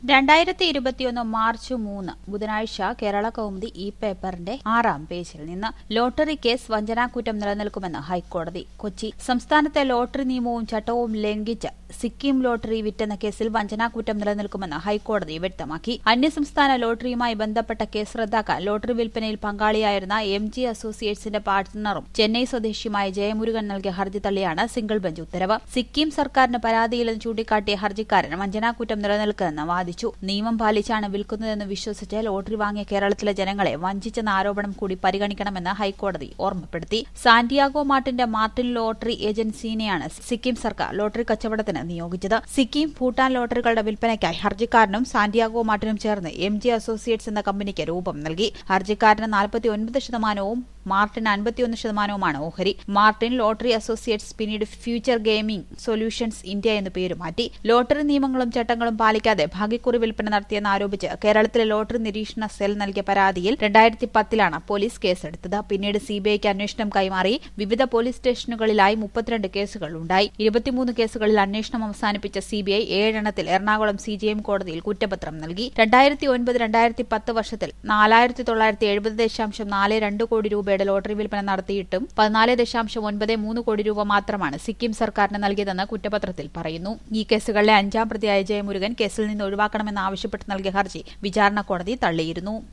രണ്ടായിരത്തി ഇരുപത്തിയൊന്ന് മാർച്ച് മൂന്ന് ബുധനാഴ്ച കേരള കൗമുദി ഇ പേപ്പറിന്റെ ആറാം പേജിൽ നിന്ന് ലോട്ടറി കേസ് വഞ്ചനാക്കുറ്റം നിലനിൽക്കുമെന്ന് ഹൈക്കോടതി കൊച്ചി സംസ്ഥാനത്തെ ലോട്ടറി നിയമവും ചട്ടവും ലംഘിച്ച് സിക്കിം ലോട്ടറി വിറ്റെന്ന കേസിൽ വഞ്ചനാക്കുറ്റം നിലനിൽക്കുമെന്ന് ഹൈക്കോടതി വ്യക്തമാക്കി അന്യസംസ്ഥാന ലോട്ടറിയുമായി ബന്ധപ്പെട്ട കേസ് റദ്ദാക്കാൻ ലോട്ടറി വിൽപ്പനയിൽ പങ്കാളിയായിരുന്ന എം ജി അസോസിയേറ്റ്സിന്റെ പാർട്ട്ണറും ചെന്നൈ സ്വദേശിയുമായ ജയമുരുകൻ നൽകിയ ഹർജി തള്ളിയാണ് സിംഗിൾ ബെഞ്ച് ഉത്തരവ് സിക്കിം സർക്കാരിന് പരാതിയില്ലെന്ന് ചൂണ്ടിക്കാട്ടിയ ഹർജിക്കാരൻ വഞ്ചനാക്കുറ്റം നിലനിൽക്കുമെന്ന് വാദിച്ചു നിയമം പാലിച്ചാണ് വിൽക്കുന്നതെന്ന് വിശ്വസിച്ച് ലോട്ടറി വാങ്ങിയ കേരളത്തിലെ ജനങ്ങളെ വഞ്ചിച്ചെന്ന ആരോപണം കൂടി പരിഗണിക്കണമെന്ന് ഹൈക്കോടതി ഓർമ്മപ്പെടുത്തി സാന്റിയാഗോ മാർട്ടിന്റെ മാർട്ടിൻ ലോട്ടറി ഏജൻസിനെയാണ് സിക്കിം സർക്കാർ ലോട്ടറി കച്ചവടത്തിന് നിയോഗിച്ചത് സിക്കിം ഭൂട്ടാൻ ലോട്ടറികളുടെ വിൽപ്പനയ്ക്കായി ഹർജിക്കാരനും സാന്റിയാഗോ മാർട്ടിനും ചേർന്ന് എം ജി അസോസിയേറ്റ്സ് എന്ന കമ്പനിക്ക് രൂപം നൽകി ഹർജിക്കാരന് നാൽപ്പത്തി ഒൻപത് ശതമാനവും മാർട്ടിൻ അൻപത്തിയൊന്ന് ശതമാനവുമാണ് ഓഹരി മാർട്ടിൻ ലോട്ടറി അസോസിയേറ്റ്സ് പിന്നീട് ഫ്യൂച്ചർ ഗെയിമിംഗ് സൊല്യൂഷൻസ് ഇന്ത്യ എന്ന് പേര് മാറ്റി ലോട്ടറി നിയമങ്ങളും ചട്ടങ്ങളും പാലിക്കാതെ ഭാഗ്യക്കുറി വിൽപ്പന നടത്തിയെന്ന് ആരോപിച്ച് കേരളത്തിലെ ലോട്ടറി നിരീക്ഷണ സെൽ നൽകിയ പരാതിയിൽ രണ്ടായിരത്തി പത്തിലാണ് പോലീസ് കേസെടുത്തത് പിന്നീട് സിബിഐക്ക് അന്വേഷണം കൈമാറി വിവിധ പോലീസ് സ്റ്റേഷനുകളിലായി മുപ്പത്തിരണ്ട് കേസുകൾ ഉണ്ടായി ഇരുപത്തിമൂന്ന് കേസുകളിൽ അന്വേഷണം അവസാനിപ്പിച്ച സിബിഐ ഏഴെണ്ണത്തിൽ എറണാകുളം സിജിഎം കോടതിയിൽ കുറ്റപത്രം നൽകി രണ്ടായിരത്തി ഒൻപത് രണ്ടായിരത്തി പത്ത് വർഷത്തിൽ നാലായിരത്തി തൊള്ളായിരത്തി എഴുപത് ദശാംശം നാല് രണ്ട് കോടി രൂപയുടെ ലോട്ടറി വിൽപ്പന നടത്തിയിട്ടും പതിനാല് ദശാംശം ഒൻപത് മൂന്ന് കോടി രൂപ മാത്രമാണ് സിക്കിം സർക്കാരിന് നൽകിയതെന്ന് കുറ്റപത്രത്തിൽ പറയുന്നു ഈ കേസുകളിലെ അഞ്ചാം പ്രതിയായ ജയമുരുകൻ കേസിൽ നിന്ന് ഒഴിവാക്കണമെന്ന് ആവശ്യപ്പെട്ട് നൽകിയ ഹർജി വിചാരണ കോടതി തള്ളിയിരുന്നു